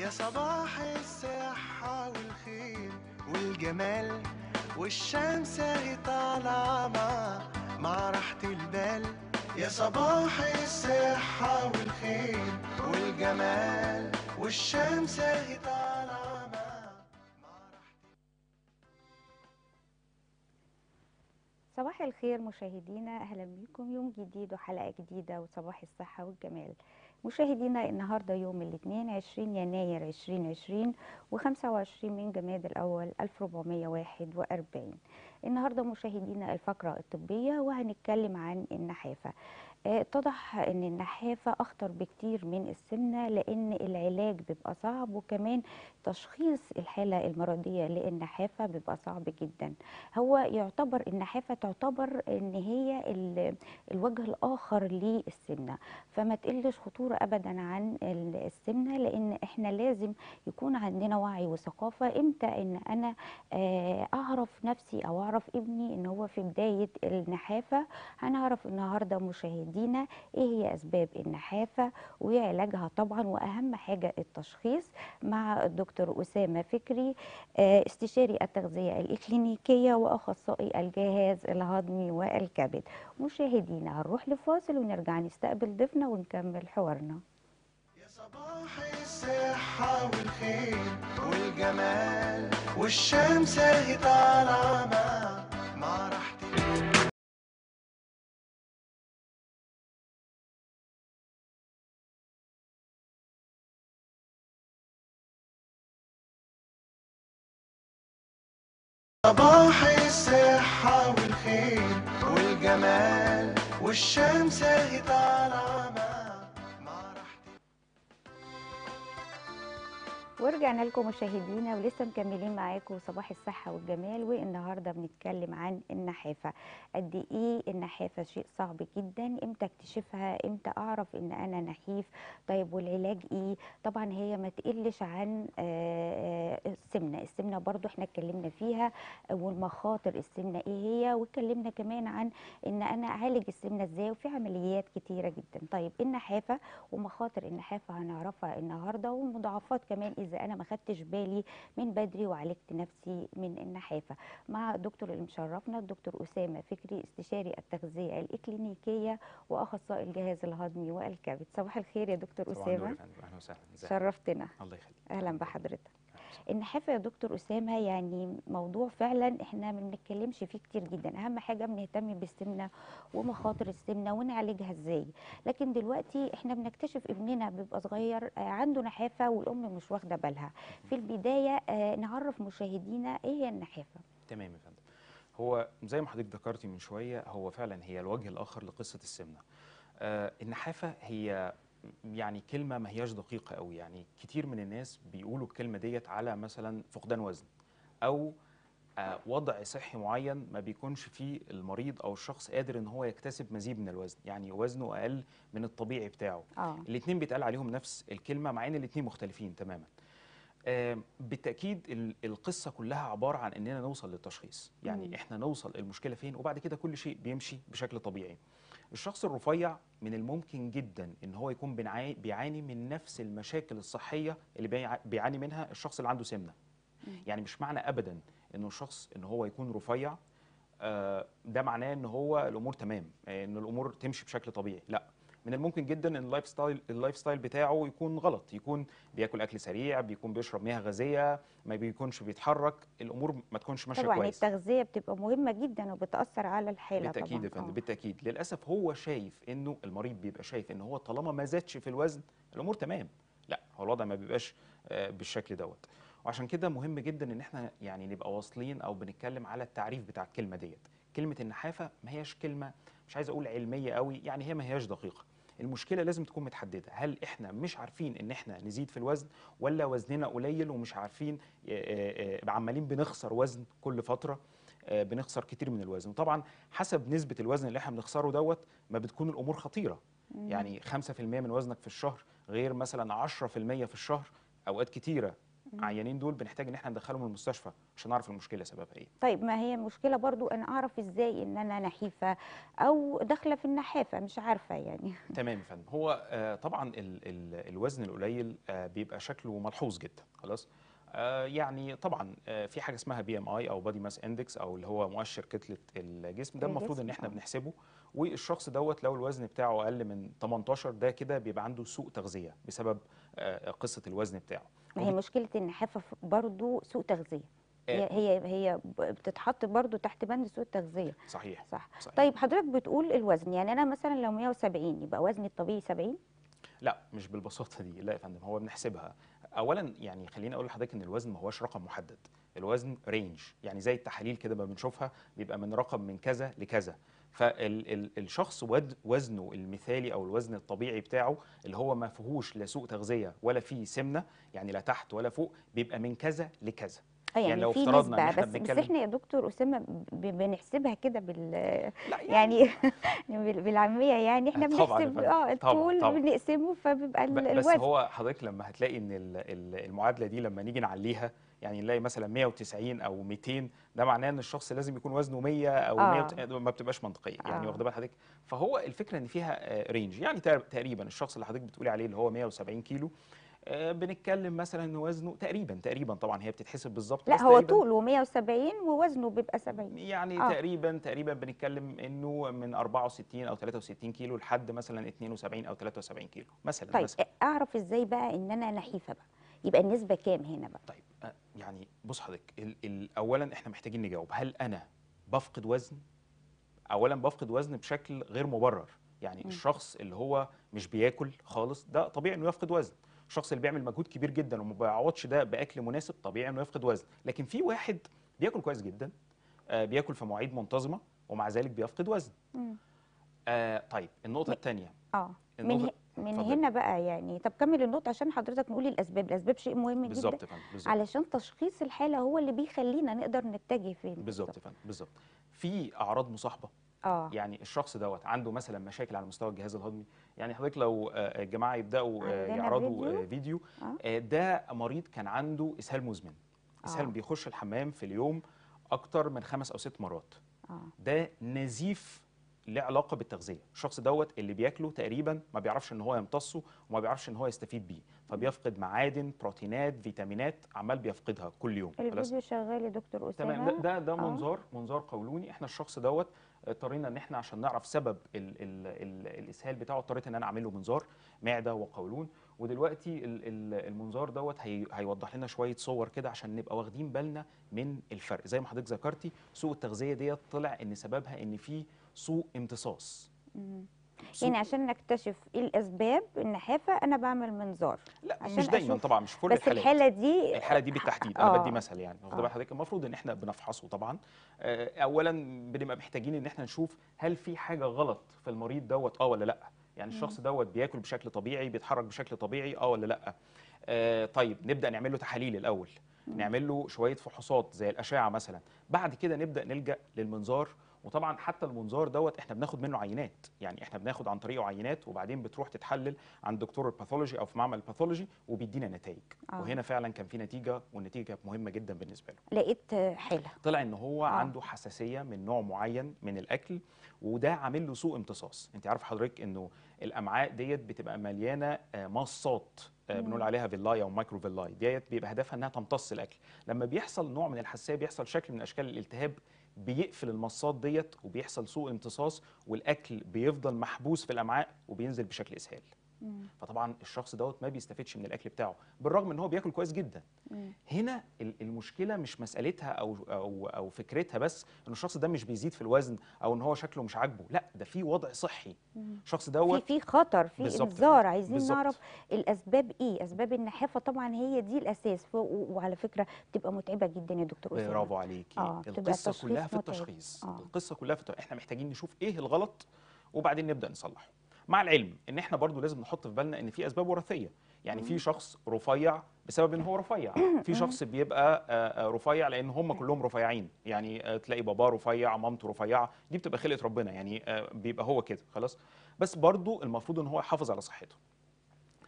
يا صباح الصحة والخير والجمال والشمس اهي طالعة مع مع راحة البال يا صباح الصحة والخير والجمال والشمس اهي طالعة مع مع راحة صباح الخير مشاهدينا اهلا بكم يوم جديد وحلقه جديده وصباح الصحه والجمال مشاهدينا النهارده يوم الاثنين 20 يناير 2020 و25 من جماد الاول 1441 النهارده مشاهدينا الفقره الطبيه وهنتكلم عن النحافه آه، اتضح ان النحافه اخطر بكتير من السمنه لان العلاج بيبقى صعب وكمان تشخيص الحاله المرضيه للنحافه بيبقى صعب جدا هو يعتبر النحافه تعتبر ان هي ال- الوجه الاخر للسمنه فما تقلش خطوره ابدا عن ال- السمنه لان احنا لازم يكون عندنا وعي وثقافه امتى ان انا آه، اعرف نفسي او اعرف ابني ان هو في بدايه النحافه هنعرف النهارده مشاهدينا ايه هي اسباب النحافه وعلاجها طبعا واهم حاجه التشخيص مع الدكتور اسامه فكري آه، استشاري التغذيه الاكلينيكيه واخصائي الجهاز الهضمي والكبد مشاهدينا هنروح لفاصل ونرجع نستقبل ضيفنا ونكمل حوارنا يا صباح الصحة والخير والجمال والشمس اهي طالعة مع مع راحة البال صباح الصحة والخير والجمال والشمس اهي طالعة مع مع راحة ورجعنا لكم مشاهدينا ولسه مكملين معاكم صباح الصحة والجمال والنهاردة بنتكلم عن النحافة قد ايه النحافة شيء صعب جدا امتى اكتشفها امتى اعرف ان انا نحيف طيب والعلاج ايه طبعا هي ما تقلش عن آه، آه، السمنة السمنة برضو احنا اتكلمنا فيها والمخاطر السمنة ايه هي واتكلمنا كمان عن ان انا اعالج السمنة ازاي وفي عمليات كتيرة جدا طيب النحافة ومخاطر النحافة هنعرفها النهارده والمضاعفات كمان اذا انا ما خدتش بالي من بدري وعالجت نفسي من النحافه مع الدكتور اللي مشرفنا الدكتور اسامه فكري استشاري التغذيه الاكلينيكيه واخصائي الجهاز الهضمي والكبد صباح الخير يا دكتور طبعا نور يا اسامه فندم اهلا وسهلا ازيك شرفتنا الله يخليك اهلا بحضرتك النحافه يا دكتور اسامه يعني موضوع فعلا احنا ما بنتكلمش فيه كتير جدا اهم حاجه بنهتم بالسمنه ومخاطر السمنه ونعالجها ازاي لكن دلوقتي احنا بنكتشف ابننا بيبقى صغير آه، عنده نحافه والام مش واخده بالها في البدايه آه، نعرف مشاهدينا ايه هي النحافه تمام يا فندم هو زي ما حضرتك ذكرتي من شويه هو فعلا هي الوجه الاخر لقصه السمنه آه النحافه هي يعني كلمه ما هياش دقيقه قوي يعني كتير من الناس بيقولوا الكلمه ديت على مثلا فقدان وزن او آه وضع صحي معين ما بيكونش فيه المريض او الشخص قادر ان هو يكتسب مزيد من الوزن يعني وزنه اقل من الطبيعي بتاعه اه الاثنين بيتقال عليهم نفس الكلمه مع ان الاثنين مختلفين تماما آم، بالتاكيد ال- القصه كلها عباره عن اننا نوصل للتشخيص يعني مم. احنا نوصل المشكله فين وبعد كده كل شيء بيمشي بشكل طبيعي الشخص الرفيع من الممكن جدا ان هو يكون بنعا- بيعاني من نفس المشاكل الصحيه اللي بيع- بيعاني منها الشخص اللي عنده سمنه مم. يعني مش معنى ابدا انه الشخص ان هو يكون رفيع آه، ده معناه ان هو الامور تمام آه، ان الامور تمشي بشكل طبيعي لا من الممكن جدا ان اللايف ستايل اللايف ستايل بتاعه يكون غلط يكون بياكل اكل سريع بيكون بيشرب مياه غازيه ما بيكونش بيتحرك الامور ما تكونش ماشيه طبعا كويس التغذيه بتبقى مهمه جدا وبتاثر على الحاله بالتاكيد طبعا يا فندم آه. بالتاكيد للاسف هو شايف انه المريض بيبقى شايف ان هو طالما ما زادش في الوزن الامور تمام لا هو الوضع ما بيبقاش آه، بالشكل دوت وعشان كده مهم جدا ان احنا يعني نبقى واصلين او بنتكلم على التعريف بتاع الكلمه ديت كلمه النحافه ما هياش كلمه مش عايز اقول علميه قوي يعني هي ما هياش دقيقه المشكله لازم تكون متحدده هل احنا مش عارفين ان احنا نزيد في الوزن ولا وزننا قليل ومش عارفين آه، آه، آه، عمالين بنخسر وزن كل فتره آه، بنخسر كتير من الوزن وطبعا حسب نسبه الوزن اللي احنا بنخسره دوت ما بتكون الامور خطيره مم. يعني 5% من وزنك في الشهر غير مثلا 10% في الشهر اوقات كتيره عيانين دول بنحتاج ان احنا ندخلهم المستشفى عشان نعرف المشكله سببها ايه طيب ما هي المشكله برضو انا اعرف ازاي ان انا نحيفه او داخله في النحافه مش عارفه يعني تمام يا فندم هو آه، طبعا ال ال الوزن القليل آه، بيبقى شكله ملحوظ جدا خلاص آه، يعني طبعا آه، في حاجه اسمها بي ام اي او بادي ماس اندكس او اللي هو مؤشر كتله الجسم ده المفروض ان الجسم، احنا آه. بنحسبه والشخص دوت لو الوزن بتاعه اقل من 18 ده كده بيبقى عنده سوء تغذيه بسبب آه، قصه الوزن بتاعه ما هي مشكله النحافه ف- برضو سوء تغذيه هي آه. هي هي ب- بتتحط برضو تحت بند سوء التغذيه صحيح صح صحيح. طيب حضرتك بتقول الوزن يعني انا مثلا لو 170 يبقى وزني الطبيعي 70 لا مش بالبساطه دي لا يا فندم هو بنحسبها اولا يعني خليني اقول لحضرتك ان الوزن ما هوش رقم محدد الوزن رينج يعني زي التحاليل كده ما بنشوفها بيبقى من رقم من كذا لكذا فالشخص وزنه المثالي او الوزن الطبيعي بتاعه اللي هو ما فيهوش لا سوء تغذيه ولا فيه سمنه يعني لا تحت ولا فوق بيبقى من كذا لكذا اه يعني, يعني لو في افترضنا إن نسبه إحنا بس بس بنتكلم- احنا يا دكتور اسامه ب- بنحسبها كده بال لا يعني بال- بالعاميه يعني احنا طبعاً يا بنحسب فندم، اه طبعاً، الطول طبعاً. بنقسمه فبيبقى ب- ال- بس الوزن هو حضرتك لما هتلاقي ان ال- ال- المعادله دي لما نيجي نعليها يعني نلاقي مثلا 190 او 200 ده معناه ان الشخص لازم يكون وزنه 100 او آه. 100 ما بتبقاش منطقيه يعني آه. واخده بال حضرتك فهو الفكره ان فيها آه، رينج يعني تق- تقريبا الشخص اللي حضرتك بتقولي عليه اللي هو 170 كيلو آه، بنتكلم مثلا ان وزنه تقريبا تقريبا طبعا هي بتتحسب بالظبط لا بس هو تقريباً طوله 170 ووزنه بيبقى 70 يعني آه. تقريبا تقريبا بنتكلم انه من 64 او 63 كيلو لحد مثلا 72 او 73 كيلو مثلا طيب مثلا اعرف ازاي بقى ان انا نحيفه بقى يبقى النسبه كام هنا بقى طيب آه، يعني بص حضرتك ال- ال- اولا احنا محتاجين نجاوب هل انا بفقد وزن اولا بفقد وزن بشكل غير مبرر يعني مم. الشخص اللي هو مش بياكل خالص ده طبيعي انه يفقد وزن الشخص اللي بيعمل مجهود كبير جدا وما بيعوضش ده باكل مناسب طبيعي انه يفقد وزن لكن في واحد بياكل كويس جدا آه، بياكل في مواعيد منتظمه ومع ذلك بيفقد وزن مم. آه طيب النقطه الثانيه اه من النقطة- ه... من اتفضلي. هنا بقى يعني طب كمل النقطه عشان حضرتك نقول الاسباب الاسباب شيء مهم جدا بالظبط يا فندم بالظبط علشان تشخيص الحاله هو اللي بيخلينا نقدر نتجه فين بالظبط يا فندم بالظبط في اعراض مصاحبه اه يعني الشخص دوت عنده مثلا مشاكل على مستوى الجهاز الهضمي يعني حضرتك لو آه، الجماعه يبداوا آه، عندنا يعرضوا فيديو. آه، فيديو آه. آه، ده مريض كان عنده اسهال مزمن اسهال آه. بيخش الحمام في اليوم اكتر من خمس او ست مرات اه ده نزيف له علاقه بالتغذيه الشخص دوت اللي بياكله تقريبا ما بيعرفش ان هو يمتصه وما بيعرفش ان هو يستفيد بيه فبيفقد معادن بروتينات فيتامينات عمال بيفقدها كل يوم خلاص الفيديو شغال يا دكتور اسامه تمام ده ده, ده آه. منظار منظار قولوني احنا الشخص دوت اضطرينا ان احنا عشان نعرف سبب ال ال ال الاسهال بتاعه اضطريت ان انا اعمل له منظار معده وقولون ودلوقتي ال ال المنظار دوت هي هيوضح لنا شويه صور كده عشان نبقى واخدين بالنا من الفرق زي ما حضرتك ذكرتي سوء التغذيه ديت طلع ان سببها ان في سوء امتصاص مم. سوء- يعني عشان نكتشف ايه الاسباب النحافه انا بعمل منظار لا عشان مش دايما أشوف. طبعا مش في كل بس الحالات الحاله دي الحاله دي بالتحديد انا بدي آه. مثل يعني واخد آه. بال حضرتك المفروض ان احنا بنفحصه طبعا آه، اولا بنبقى محتاجين ان احنا نشوف هل في حاجه غلط في المريض دوت اه ولا لا يعني الشخص دوت بياكل بشكل طبيعي بيتحرك بشكل طبيعي اه ولا لا آه، طيب نبدا نعمل له تحاليل الاول نعمل له شويه فحوصات زي الاشعه مثلا بعد كده نبدا نلجا للمنظار وطبعا حتى المنظار دوت احنا بناخد منه عينات يعني احنا بناخد عن طريقه عينات وبعدين بتروح تتحلل عند دكتور الباثولوجي او في معمل الباثولوجي وبيدينا نتائج آه. وهنا فعلا كان في نتيجه والنتيجه كانت مهمه جدا بالنسبه له لقيت حاله طلع ان هو آه. آه. عنده حساسيه من نوع معين من الاكل وده عامل له سوء امتصاص انت عارف حضرتك انه الامعاء ديت بتبقى مليانه آه، مصات آه، بنقول عليها فيلاي او مايكرو فيلاي ديت بيبقى هدفها انها تمتص الاكل لما بيحصل نوع من الحساسيه بيحصل شكل من اشكال الالتهاب بيقفل المصات ديت وبيحصل سوء امتصاص والاكل بيفضل محبوس في الامعاء وبينزل بشكل اسهال مم. فطبعا الشخص دوت ما بيستفدش من الاكل بتاعه بالرغم ان هو بياكل كويس جدا مم. هنا ال- المشكله مش مسالتها او او او فكرتها بس ان الشخص ده مش بيزيد في الوزن او ان هو شكله مش عاجبه لا ده في وضع صحي مم. الشخص في دوت في خطر في بالظبط انذار كده. عايزين بالظبط. نعرف الاسباب ايه اسباب النحافه طبعا هي دي الاساس ف- و- وعلى فكره بتبقى متعبه جدا يا دكتور اسامه برافو عليكي آه، بتبقى القصه التشخيص كلها في متعب. التشخيص آه. القصه كلها في الت- احنا محتاجين نشوف ايه الغلط وبعدين نبدا نصلحه مع العلم ان احنا برضو لازم نحط في بالنا ان في اسباب وراثيه يعني في شخص رفيع بسبب ان هو رفيع في شخص بيبقى آه، آه، رفيع لان هم كلهم رفيعين يعني آه، تلاقي باباه رفيع مامته رفيعه دي بتبقى خلقه ربنا يعني آه، بيبقى هو كده خلاص بس برضو المفروض ان هو يحافظ على صحته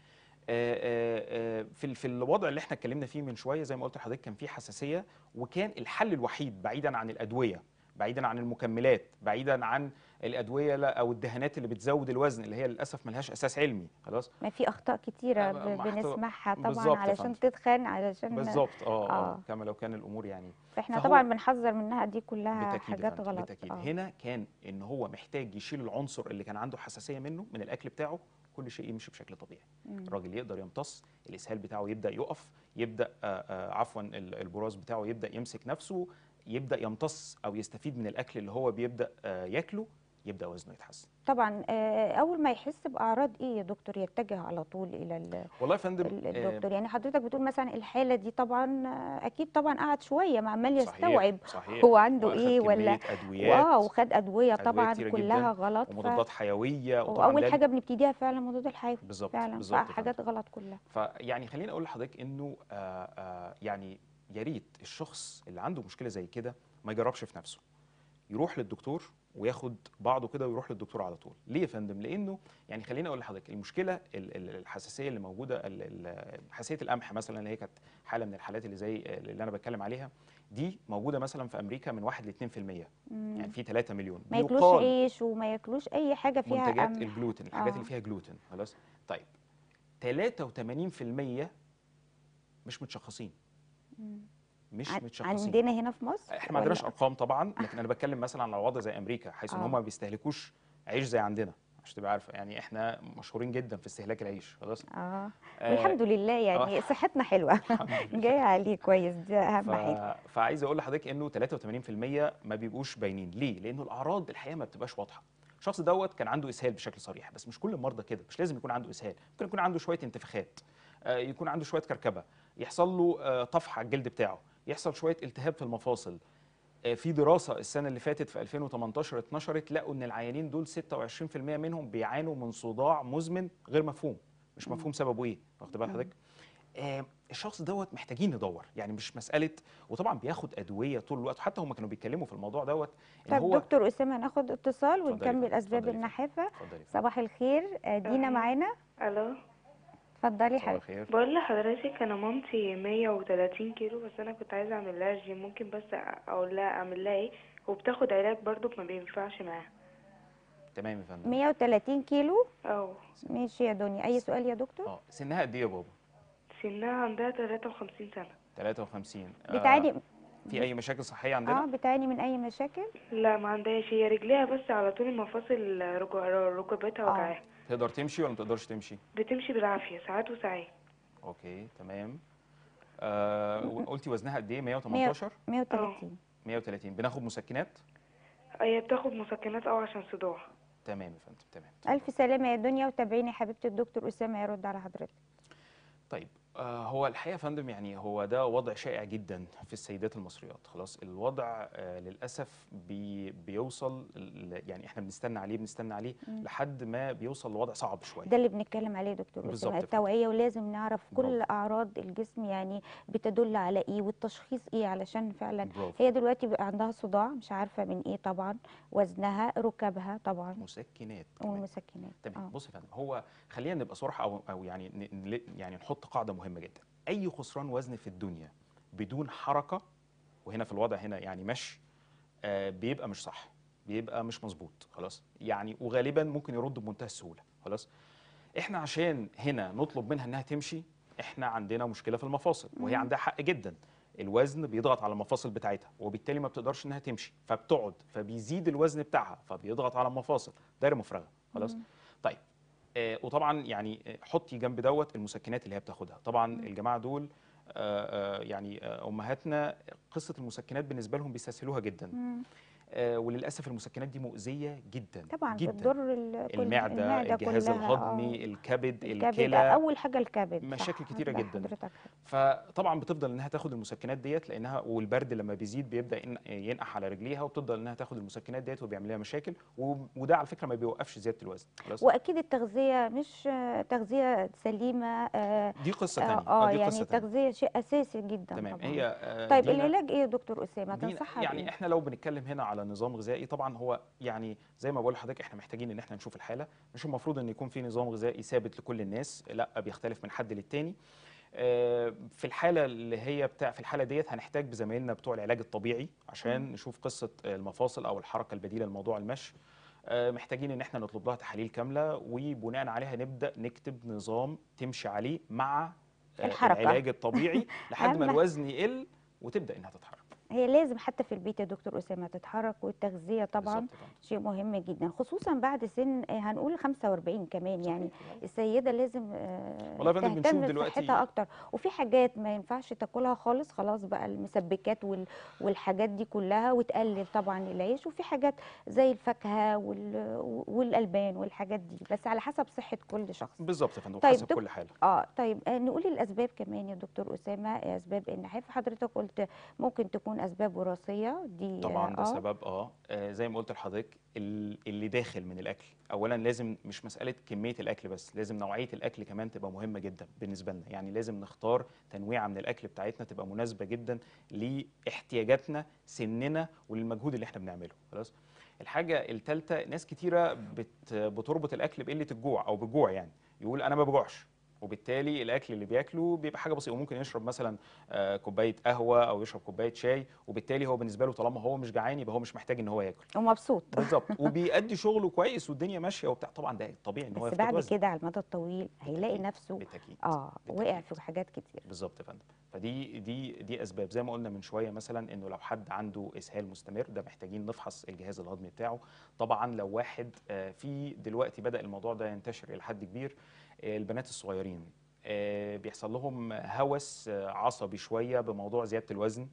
آه، آه، آه، في ال- في الوضع اللي احنا اتكلمنا فيه من شويه زي ما قلت لحضرتك كان في حساسيه وكان الحل الوحيد بعيدا عن الادويه بعيدا عن المكملات بعيدا عن الادويه لا- او الدهانات اللي بتزود الوزن اللي هي للاسف ملهاش اساس علمي خلاص ما في اخطاء كتيره آه، ب- مع احترام- بنسمعها طبعا بالظبط يا علشان فندم. تتخن علشان بالظبط اه اه آه. كما لو كان الامور يعني فاحنا فهو- طبعا بنحذر منها دي كلها بالتاكيد يا حاجات فندم، غلط بالتاكيد آه. هنا كان ان هو محتاج يشيل العنصر اللي كان عنده حساسيه منه من الاكل بتاعه كل شيء يمشي بشكل طبيعي مم. الراجل يقدر يمتص الاسهال بتاعه يبدا يقف يبدا آه، آه، عفوا ال- البراز بتاعه يبدا يمسك نفسه يبدا يمتص او يستفيد من الاكل اللي هو بيبدا آه، ياكله يبدا وزنه يتحسن طبعا آه، اول ما يحس باعراض ايه يا دكتور يتجه على طول الى ال- والله يا فندم ال- آه، الدكتور يعني حضرتك بتقول مثلا الحاله دي طبعا آه، اكيد طبعا قعد شويه ما عمال صحيح، يستوعب صحيح هو عنده وأخد ايه ولا كمية ادويات واو وخد ادويه أدوية طبعا كتيرة كلها جداً غلط ف... ومضادات حيويه وطبعا واول ده- حاجه بنبتديها فعلا مضاد الحيوي بالظبط فعلا بالظبط يا حاجات غلط كلها فيعني خليني اقول لحضرتك انه آه آه يعني يا ريت الشخص اللي عنده مشكله زي كده ما يجربش في نفسه يروح للدكتور وياخد بعضه كده ويروح للدكتور على طول ليه يا فندم لانه يعني خليني اقول لحضرتك المشكله ال- ال- الحساسيه اللي موجوده ال- ال- حساسيه القمح مثلا اللي هي كانت حاله من الحالات اللي زي اللي انا بتكلم عليها دي موجوده مثلا في امريكا من 1 ل 2% مم. يعني في 3 مليون ما ياكلوش بيقال عيش وما ياكلوش اي حاجه فيها منتجات قمح الجلوتين الحاجات آه. اللي فيها جلوتين خلاص طيب 83% مش متشخصين مم. مش عن- متشخصين عندنا هنا في مصر احنا ما عندناش ولا- ارقام طبعا لكن انا بتكلم مثلا على وضع زي امريكا حيث ان آه. هم ما بيستهلكوش عيش زي عندنا عشان تبقى عارفه يعني احنا مشهورين جدا في استهلاك العيش خلاص اه آه، والحمد لله يعني صحتنا حلوه الحمد لله. جايه عليه كويس دي اهم ف... حاجه فعايز اقول لحضرتك انه 83% ما بيبقوش باينين ليه لانه الاعراض الحقيقه ما بتبقاش واضحه الشخص دوت كان عنده اسهال بشكل صريح بس مش كل المرضى كده مش لازم يكون عنده اسهال ممكن يكون عنده شويه انتفاخات آه، يكون عنده شويه كركبه يحصل له آه، طفح على الجلد بتاعه يحصل شويه التهاب في المفاصل آه، في دراسه السنه اللي فاتت في 2018 اتنشرت لقوا ان العيانين دول 26% منهم بيعانوا من صداع مزمن غير مفهوم مش مفهوم سببه ايه واخد بال حضرتك آه، الشخص دوت محتاجين ندور يعني مش مساله وطبعا بياخد ادويه طول الوقت حتى هم كانوا بيتكلموا في الموضوع دوت ان طب هو دكتور اسامه ناخد اتصال اتفضلي ونكمل فندم، اسباب اتفضلي فندم. النحافه اتفضلي يا فندم. صباح الخير آه، دينا أهلا. معانا الو اتفضلي صباح حبيبتي الخير بقول لحضرتك انا مامتي 130 كيلو بس انا كنت عايزه اعمل لها جيم ممكن بس اقول لها اعمل لها ايه وبتاخد علاج برضو ما بينفعش معاها تمام يا فندم 130 كيلو اه ماشي يا دنيا اي سؤال يا دكتور اه سنها قد ايه يا بابا سنها عندها 53 سنه 53 آه، بتعاني في اي مشاكل صحيه اه عندنا بتعاني من اي مشاكل لا ما عندهاش هي رجليها بس على طول المفاصل ركو- ركبتها آه. وجعاها تقدر تمشي ولا ما تقدرش تمشي بتمشي بالعافيه ساعات وساعات اوكي تمام آه قلتي وزنها قد ايه 118 130 130 بناخد مسكنات هي بتاخد مسكنات اه عشان صداع تمام يا فندم تمام الف سلامه يا دنيا وتابعيني يا حبيبتي الدكتور اسامه يرد على حضرتك طيب آه هو الحقيقه يا فندم يعني هو ده وضع شائع جدا في السيدات المصريات خلاص الوضع آه للاسف بي بيوصل ل- يعني احنا بنستنى عليه بنستنى عليه مم. لحد ما بيوصل لوضع صعب شويه ده اللي بنتكلم عليه دكتور بالظبط اسامه يا فندم. التوعيه ولازم نعرف كل برافو. اعراض الجسم يعني بتدل على ايه والتشخيص ايه علشان فعلا برافو هي دلوقتي بقى عندها صداع مش عارفه من ايه طبعا وزنها ركبها طبعا مسكنات كمان. والمسكنات تمام اه بص يا فندم هو خلينا نبقى صراحه او او يعني ن- ن- يعني نحط قاعده مهمه جدا اي خسران وزن في الدنيا بدون حركه وهنا في الوضع هنا يعني مشي آه بيبقى مش صح بيبقى مش مظبوط خلاص يعني وغالبا ممكن يرد بمنتهى السهوله خلاص احنا عشان هنا نطلب منها انها تمشي احنا عندنا مشكله في المفاصل وهي مم. عندها حق جدا الوزن بيضغط على المفاصل بتاعتها وبالتالي ما بتقدرش انها تمشي فبتقعد فبيزيد الوزن بتاعها فبيضغط على المفاصل دايره مفرغه خلاص مم. طيب آه وطبعا يعني آه، حطي جنب دوت المسكنات اللي هي بتاخدها طبعا الجماعه دول آه آه يعني آه امهاتنا قصه المسكنات بالنسبه لهم بيستسهلوها جدا مم. آه وللاسف المسكنات دي مؤذيه جدا طبعا جدا بتضر ال- كل- المعده, الجهاز كلها، آه. الهضمي الكبد الكبد الكلى اول حاجه الكبد مشاكل صح، كتيرة هتلاقي جدا. حضرتك فطبعا بتفضل انها تاخد المسكنات ديت لانها والبرد لما بيزيد بيبدا ين- ينقح على رجليها وبتفضل انها تاخد المسكنات ديت وبيعمل لها مشاكل و- وده على فكره ما بيوقفش زياده الوزن خلاص واكيد التغذيه مش آه، تغذيه سليمه اه دي قصه آه، ثانيه آه دي يعني قصه ثانيه التغذيه شيء اساسي جدا تمام طبعا هي آه، طيب دينا- العلاج ايه يا دكتور اسامه دينا- تنصحها يعني بإيه؟ احنا لو بنتكلم هنا على على نظام غذائي طبعا هو يعني زي ما بقول لحضرتك احنا محتاجين ان احنا نشوف الحاله مش المفروض ان يكون في نظام غذائي ثابت لكل الناس لا بيختلف من حد للتاني آه، في الحاله اللي هي بتاع في الحاله ديت هنحتاج بزمايلنا بتوع العلاج الطبيعي عشان نشوف قصه المفاصل او الحركه البديله لموضوع المشي آه، محتاجين ان احنا نطلب لها تحاليل كامله وبناء عليها نبدا نكتب نظام تمشي عليه مع آه، الحركة. العلاج الطبيعي لحد ما أهم- الوزن يقل وتبدا انها تتحرك هي لازم حتى في البيت يا دكتور اسامه تتحرك والتغذيه طبعا بالظبط طبعا شيء مهم جدا خصوصا بعد سن آه، هنقول 45 كمان يعني السيده لازم آه، والله يا فندم بنشوف تهتم دلوقتي- بصحتها اكتر وفي حاجات ما ينفعش تاكلها خالص خلاص بقى المسبكات وال- والحاجات دي كلها وتقلل طبعا العيش وفي حاجات زي الفاكهه وال- والالبان والحاجات دي بس على حسب صحه كل شخص بالظبط يا فندم طيب حسب دك- كل حاله اه طيب آه نقول الاسباب كمان يا دكتور اسامه اسباب النحافه حضرتك قلت ممكن تكون اسباب وراثيه دي طبعا ده آه سبب اه آه، زي ما قلت لحضرتك ال- اللي داخل من الاكل اولا لازم مش مساله كميه الاكل بس لازم نوعيه الاكل كمان تبقى مهمه جدا بالنسبه لنا يعني لازم نختار تنويعه من الاكل بتاعتنا تبقى مناسبه جدا لاحتياجاتنا سننا وللمجهود اللي احنا بنعمله خلاص الحاجه الثالثه ناس كتيره بت بتربط الاكل بقله الجوع او بالجوع يعني يقول انا ما بجوعش وبالتالي الاكل اللي بياكله بيبقى حاجه بسيطه وممكن يشرب مثلا آه، كوبايه قهوه او يشرب كوبايه شاي وبالتالي هو بالنسبه له طالما هو مش جعان يبقى هو مش محتاج ان هو ياكل ومبسوط بالظبط وبيأدي شغله كويس والدنيا ماشيه وبتاع طبعا ده طبيعي ان هو بس يفقد بعد وزن كده على المدى الطويل هيلاقي بالتأكيد. نفسه بالتاكيد اه وقع بالتأكيد. في حاجات كتير بالظبط يا فندم فدي دي دي اسباب زي ما قلنا من شويه مثلا انه لو حد عنده اسهال مستمر ده محتاجين نفحص الجهاز الهضمي بتاعه طبعا لو واحد آه، في دلوقتي بدا الموضوع ده ينتشر الى حد كبير آه، البنات الصغيرين آه، بيحصل لهم هوس آه، عصبي شويه بموضوع زياده الوزن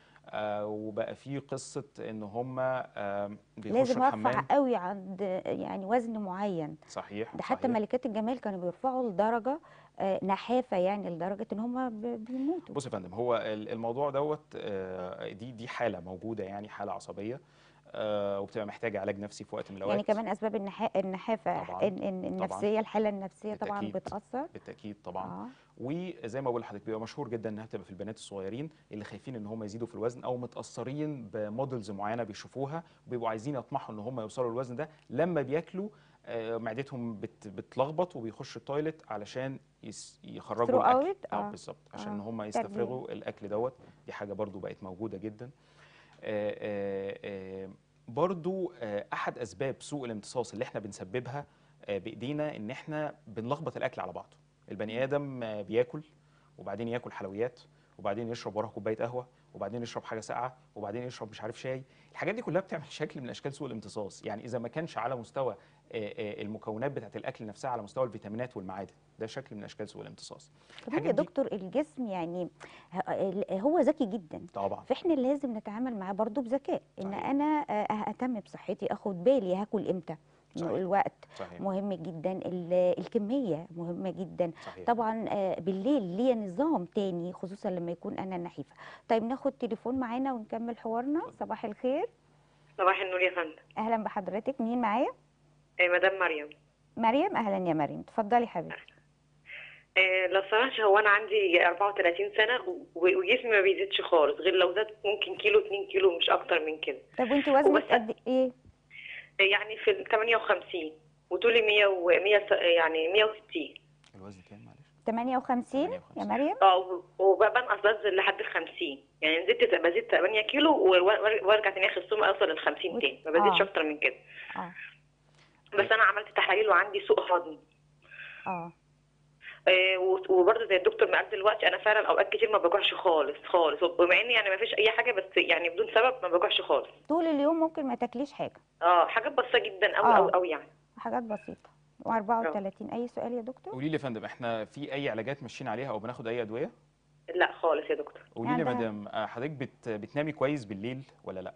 آه، وبقى في قصه ان هم آه، بيخشوا لازم ارفع الحمام قوي عند يعني وزن معين صحيح ده حتى صحيح. ملكات الجمال كانوا بيرفعوا لدرجه آه، نحافه يعني لدرجه ان هم ب- بيموتوا بص يا فندم هو ال- الموضوع دوت آه، دي دي حاله موجوده يعني حاله عصبيه آه، وبتبقى محتاجه علاج نفسي في وقت من الاوقات يعني كمان اسباب النحا- النحافه طبعاً، إن- إن- النفسيه الحاله النفسيه طبعا بالتأكيد. بتاثر بالتاكيد طبعا اه وزي ما بقول لحضرتك بيبقى مشهور جدا انها بتبقى في البنات الصغيرين اللي خايفين ان هم يزيدوا في الوزن او متاثرين بموديلز معينه بيشوفوها وبيبقوا عايزين يطمحوا ان هم يوصلوا للوزن ده لما بياكلوا آه، معدتهم بت بتلخبط وبيخشوا التويلت علشان يس- يخرجوا Throw الاكل out؟ اه آه. بالظبط عشان آه. ان هم تربية. يستفرغوا الاكل دوت دي حاجه برضو بقت موجوده جدا آه، آه، آه، برضو آه، احد اسباب سوء الامتصاص اللي احنا بنسببها آه، بايدينا ان احنا بنلخبط الاكل على بعضه البني ادم آه، بياكل وبعدين ياكل حلويات وبعدين يشرب وراها كوبايه قهوه وبعدين يشرب حاجه ساقعه وبعدين يشرب مش عارف شاي الحاجات دي كلها بتعمل شكل من اشكال سوء الامتصاص يعني اذا ما كانش على مستوى آه، آه، المكونات بتاعه الاكل نفسها على مستوى الفيتامينات والمعادن ده شكل من اشكال سوء الامتصاص كمان يا الحاجات دي- دكتور الجسم يعني ه- ال- هو ذكي جدا طبعا فاحنا لازم نتعامل معاه برضو بذكاء ان صحيح. انا آه، اهتم بصحتي اخد بالي هاكل امتى صحيح. الوقت صحيح مهم جدا ال- الكميه مهمه جدا صحيح طبعا آه، بالليل ليا نظام تاني خصوصا لما يكون انا نحيفه طيب ناخد تليفون معانا ونكمل حوارنا صباح الخير صباح النور يا فندم اهلا بحضرتك مين معايا آه، مدام مريم مريم اهلا يا مريم اتفضلي حبيبتي آه، لو سمحت هو انا عندي 34 سنه و- وجسمي ما بيزيدش خالص غير لو زاد ممكن كيلو 2 كيلو مش اكتر من كده طب وانت وزنك وبس- قد ايه آه، يعني في ال 58 وطولي 100 و 100 يعني 160 الوزن كام معلش 58 يا 58. مريم اه و- وبنقص بنزل لحد ال 50 يعني نزلت بزيد 8 كيلو و- و- وارجع تاني اخر السوم اوصل لل 50 وت- تاني ما بزيدش آه. اكتر من كده اه بس انا عملت تحاليل وعندي سوء هضم اه آه، و- وبرضه زي الدكتور ما قال دلوقتي انا فعلا اوقات كتير ما بجوعش خالص خالص ومع اني يعني ما فيش اي حاجه بس يعني بدون سبب ما بجوعش خالص طول اليوم ممكن ما تاكليش حاجه اه حاجات بسيطه جدا قوي آه. قوي قوي يعني حاجات بسيطه و34 اي سؤال يا دكتور قولي لي يا فندم احنا في اي علاجات ماشيين عليها او بناخد اي ادويه لا خالص يا دكتور قولي لي يا عندها- مدام آه، حضرتك بت بتنامي كويس بالليل ولا لا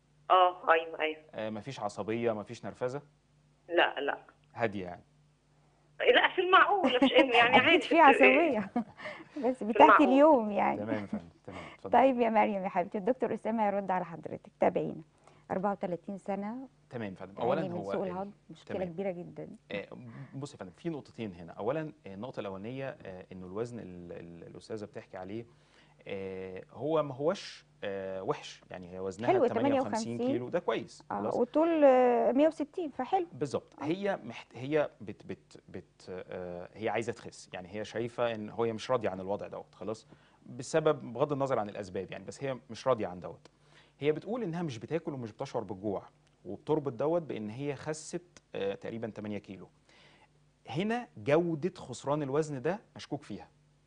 اه ايوه ايوه آه، مفيش عصبيه مفيش نرفزه لا لا هاديه يعني لا في المعقول مفيش إن- يعني عادي اكيد في عصبيه بس بتاعت المعقول. اليوم يعني تمام يا فندم تمام اتفضل طيب يا مريم يا حبيبتي الدكتور اسامه هيرد على حضرتك تابعينا 34 سنه تمام يا فندم اولا يعني من هو سوء ال- الهضم مشكله تمام. كبيره جدا آه، بص يا فندم في نقطتين هنا اولا آه، النقطه الاولانيه آه، انه الوزن ال- ال- الاستاذه بتحكي عليه آه، هو ما هوش آه، وحش يعني هي وزنها حلو، 58 58 كيلو ده كويس اه خلاص والطول آه، 160 فحلو بالظبط آه. هي محت... هي بت بت بت آه هي عايزه تخس يعني هي شايفه ان هي مش راضيه عن الوضع دوت خلاص بسبب بغض النظر عن الاسباب يعني بس هي مش راضيه عن دوت هي بتقول انها مش بتاكل ومش بتشعر بالجوع وبتربط دوت بان هي خست آه تقريبا 8 كيلو هنا جوده خسران الوزن ده مشكوك فيها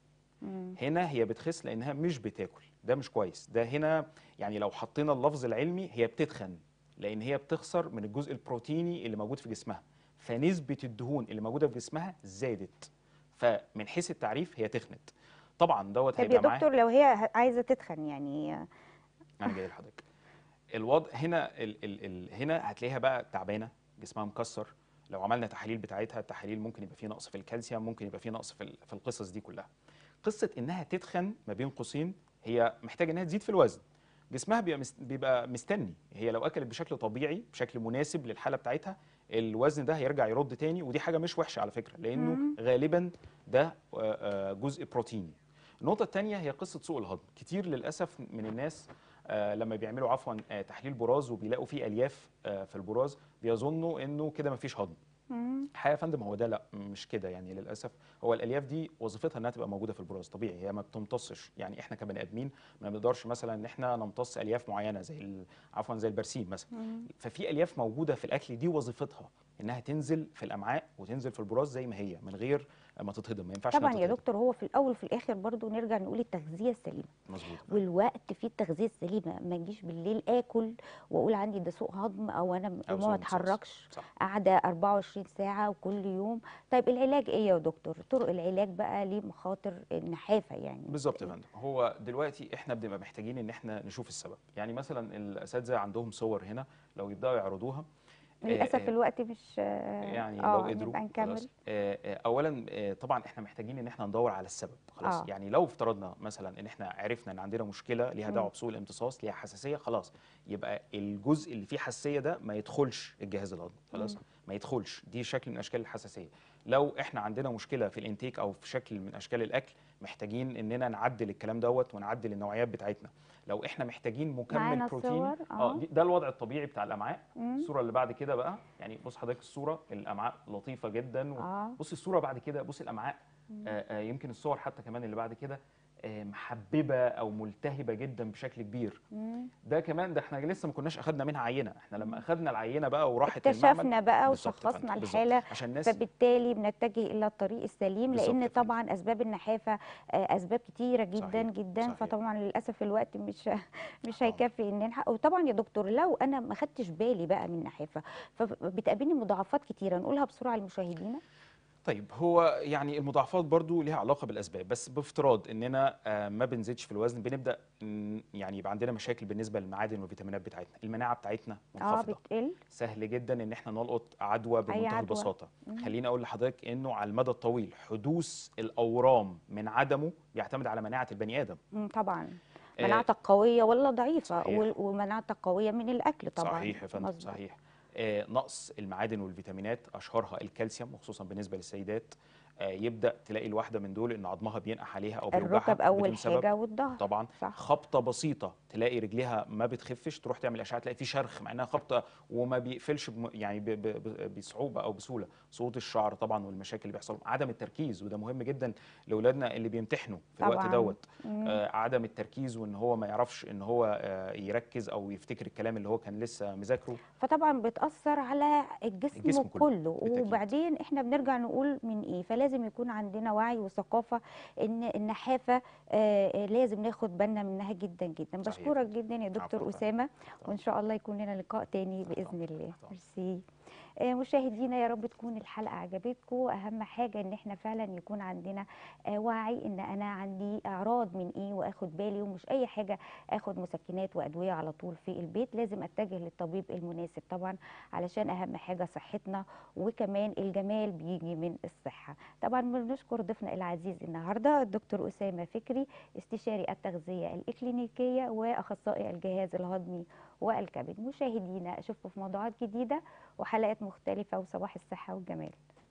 مم. هنا هي بتخس لانها مش بتاكل ده مش كويس ده هنا يعني لو حطينا اللفظ العلمي هي بتتخن لان هي بتخسر من الجزء البروتيني اللي موجود في جسمها فنسبه الدهون اللي موجوده في جسمها زادت فمن حيث التعريف هي تخنت طبعا دوت طب يا هيبقى معاه دكتور لو هي ه- عايزه تتخن يعني آه، انا جاي لحضرتك الوضع هنا ال ال ال هنا هتلاقيها بقى تعبانه جسمها مكسر لو عملنا تحاليل بتاعتها التحاليل ممكن يبقى فيه نقص في الكالسيوم ممكن يبقى فيه نقص في ال- في القصص دي كلها قصه انها تتخن ما بين قوسين هي محتاجه انها تزيد في الوزن جسمها بيبقى مست- بيبقى مستني هي لو اكلت بشكل طبيعي بشكل مناسب للحاله بتاعتها الوزن ده هيرجع يرد تاني ودي حاجه مش وحشه على فكره لانه مم. غالبا ده آه، آه، جزء بروتيني النقطه الثانيه هي قصه سوء الهضم كتير للاسف من الناس آه، لما بيعملوا عفوا آه، تحليل براز وبيلاقوا فيه الياف آه، في البراز بيظنوا انه كده مفيش هضم مم. الحقيقه يا فندم هو ده لا مش كده يعني للاسف هو الالياف دي وظيفتها انها تبقى موجوده في البراز طبيعي هي ما بتمتصش يعني احنا كبني ادمين ما بنقدرش مثلا ان احنا نمتص الياف معينه زي ال- عفوا زي البرسيم مثلا مم. ففي الياف موجوده في الاكل دي وظيفتها انها تنزل في الامعاء وتنزل في البراز زي ما هي من غير ما تتهضم ما ينفعش إنها طبعا يا تتهضم. دكتور هو في الاول وفي الاخر برضو نرجع نقول التغذيه السليمه مظبوط والوقت فيه التغذيه السليمه ما اجيش بالليل اكل واقول عندي ده سوء هضم او انا م- أو وما سوء امتصاص. اتحركش صح قاعده 24 ساعه وكل يوم طيب العلاج ايه يا دكتور طرق العلاج بقى ليه مخاطر النحافه يعني بالظبط يا فندم هو دلوقتي احنا بنبقى محتاجين ان احنا نشوف السبب يعني مثلا الاساتذه عندهم صور هنا لو يبداوا يعرضوها للاسف آه، الوقت مش آه، يعني آه، لو قدروا نبقى نكمل خلاص. آه، آه، اولا آه، طبعا احنا محتاجين ان احنا ندور على السبب خلاص آه. يعني لو افترضنا مثلا ان احنا عرفنا ان عندنا مشكله ليها مم. دعوه بسوء الامتصاص ليها حساسيه خلاص يبقى الجزء اللي فيه حساسيه ده ما يدخلش الجهاز الهضمي خلاص مم. ما يدخلش دي شكل من اشكال الحساسيه لو احنا عندنا مشكله في الانتيك او في شكل من اشكال الاكل محتاجين اننا نعدل الكلام دوت ونعدل النوعيات بتاعتنا لو احنا محتاجين مكمل معانا بروتيني صور، اه آه. دي- ده الوضع الطبيعي بتاع الامعاء مم. الصوره اللي بعد كده بقى يعني بص حضرتك الصوره الامعاء لطيفه جدا و... اه بص الصوره بعد كده بص الامعاء مم. آه آه يمكن الصور حتى كمان اللي بعد كده آه محببه او ملتهبه جدا بشكل كبير مم. ده كمان ده احنا لسه ما كناش اخدنا منها عينه احنا لما اخدنا العينه بقى وراحت المعمل اكتشفنا بقى بالظبط يا وشخصنا فندم، بالظبط. الحاله عشان الناس فبالتالي بنتجه الى الطريق السليم بالظبط لان يا فندم. طبعا اسباب النحافه آه، اسباب كتيره جدا صحيح، جدا صحيح. فطبعا للاسف الوقت مش مش آه. هيكفي ان نلحق وطبعا يا دكتور لو انا ما خدتش بالي بقى من النحافه فبتقابلني مضاعفات كتيره نقولها بسرعه لمشاهدينا طيب هو يعني المضاعفات برضو ليها علاقه بالاسباب بس بافتراض اننا آه، ما بنزيدش في الوزن بنبدا ن- يعني يبقى عندنا مشاكل بالنسبه للمعادن والفيتامينات بتاعتنا المناعه بتاعتنا اه منخفضه بتقل سهل جدا ان احنا نلقط عدوى اي بمنتهى عدوى البساطه مم. خليني اقول لحضرتك انه على المدى الطويل حدوث الاورام من عدمه بيعتمد على مناعه البني ادم مم، طبعا آه، مناعتك قويه ولا ضعيفه صحيح. وال- ومناعتك قويه من الاكل طبعا صحيح يا فندم مظبوط. صحيح آه، نقص المعادن والفيتامينات اشهرها الكالسيوم وخصوصا بالنسبه للسيدات آه، يبدا تلاقي الواحده من دول ان عظمها بينقح عليها او بيوجعها الركب اول بدون سبب. حاجه والظهر طبعا صح خبطه بسيطه تلاقي رجليها ما بتخفش تروح تعمل اشعه تلاقي في شرخ مع انها خبطه وما بيقفلش بم يعني ب- ب- ب- بصعوبه او بسهوله سقوط الشعر طبعا والمشاكل اللي بيحصل عدم التركيز وده مهم جدا لاولادنا اللي بيمتحنوا في الوقت طبعاً. دوت مم. آه عدم التركيز وان هو ما يعرفش ان هو آه يركز او يفتكر الكلام اللي هو كان لسه مذاكره فطبعا بتأثر على الجسم, الجسم كله, كله، بالتأكيد. وبعدين احنا بنرجع نقول من ايه فلازم يكون عندنا وعي وثقافة ان النحافة آه آه، لازم ناخد بالنا منها جدا جدا صحيح. بشكرك جدا يا دكتور عفواً. أسامة طبعاً. وان شاء الله يكون لنا لقاء تاني بإذن طبعاً. الله طبعاً. ميرسي آه، مشاهدينا يا رب تكون الحلقة عجبتكم أهم حاجة إن احنا فعلا يكون عندنا آه، وعي إن أنا عندي أعراض من إيه وآخد بالي ومش أي حاجة آخد مسكنات وأدوية على طول في البيت لازم أتجه للطبيب المناسب طبعا علشان أهم حاجة صحتنا وكمان الجمال بيجي من الصحة طبعا بنشكر ضيفنا العزيز النهاردة الدكتور أسامة فكري استشاري التغذية الإكلينيكية وأخصائي الجهاز الهضمي والكبد مشاهدينا أشوفكم في موضوعات جديدة وحلقات مختلفة وصباح الصحة والجمال